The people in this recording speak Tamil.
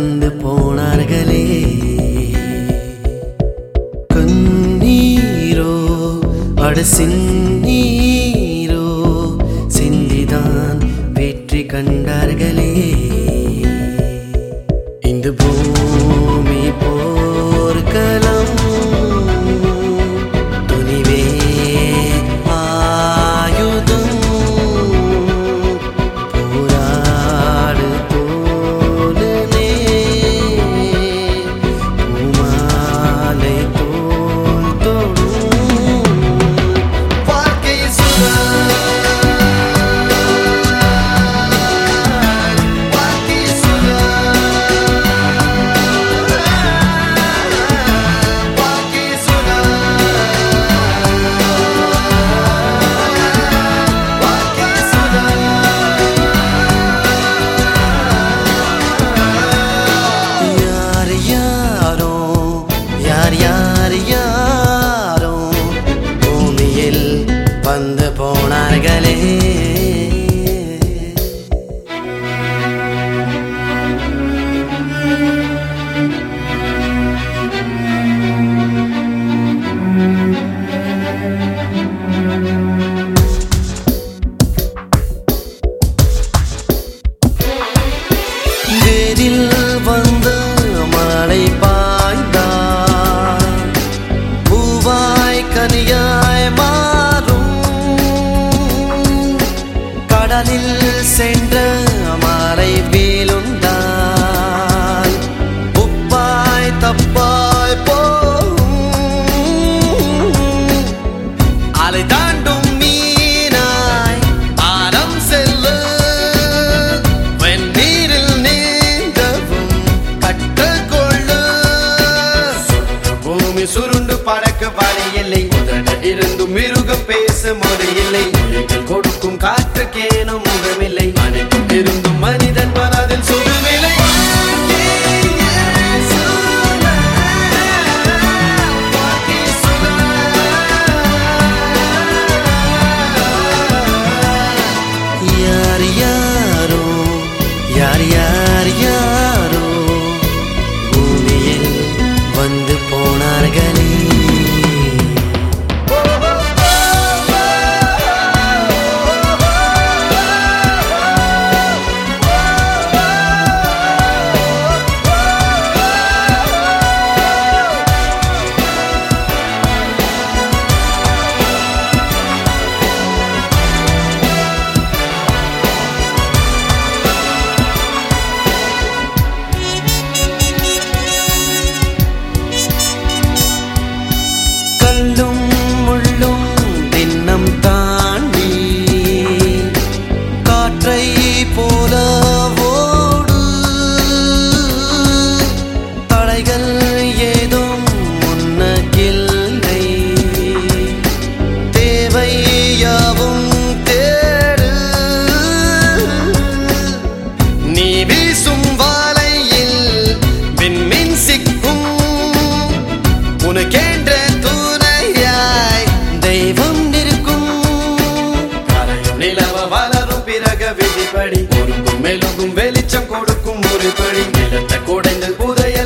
வந்து போனார்களே கண்ணீரோ அட சின்னீரோ சிந்திதான் வெற்றி கண்டார்களே இந்த பூமி போர்க்களம் துணிவே ஆயுதம் போராடு தோழனே பூமாலை தோள் தொடும் வாழ்க்கை சுடர் வாழ்க்கை சுடர் வாழ்க்கை சுடர் வாழ்க்கை சுடர் யார் யாரோ யார் யார் யாரோ பூமியில் வந்து போனார்களே வேரில் வந்து மழை பாய்ந்தார் பூவாய் கனியாய் மாறும் கடலில் சென்ற மலை வீழுந்தால் உப்பாய் தப்பாய் போகும் அலை தாண்டும் மீனாய் ஆரம் செல்ல வெந்நீரில் நீந்தவும் கற்றுக்கொள்ள பூமி சுருண்டு பறக்க வழி இல்லை உதட இருந்து மிருகம் பேச முறையில்லை மொழிகள் கொடுக்கும் காற்றுக்கேனும் முகமில்லை அனைத்தும் இருந்தும் மனிதன் மனதில் சுகமில்லை யார் யாரோ யார் யார் யாரோ பூமியில் வந்து போனார்களே கல்லும் முள்ளும் தின்னம் தாண்டி காற்றை போல ஓடு தடைகள் ஏதும் முன்னகில்லை தேவை யாவும் தேடு நீ வீசும் வாலையில் விண்மீன் சிக்கும் உனக்கென்ற துணையாய் தெய்வம் இருக்கும் கரையும் நிலவ வளரும் பிறக விதிப்படி ஒருக்கும் மெழுகும் வெளிச்சம் கொடுக்கும் முறைப்படி நிலத்தை குடைந்து உதய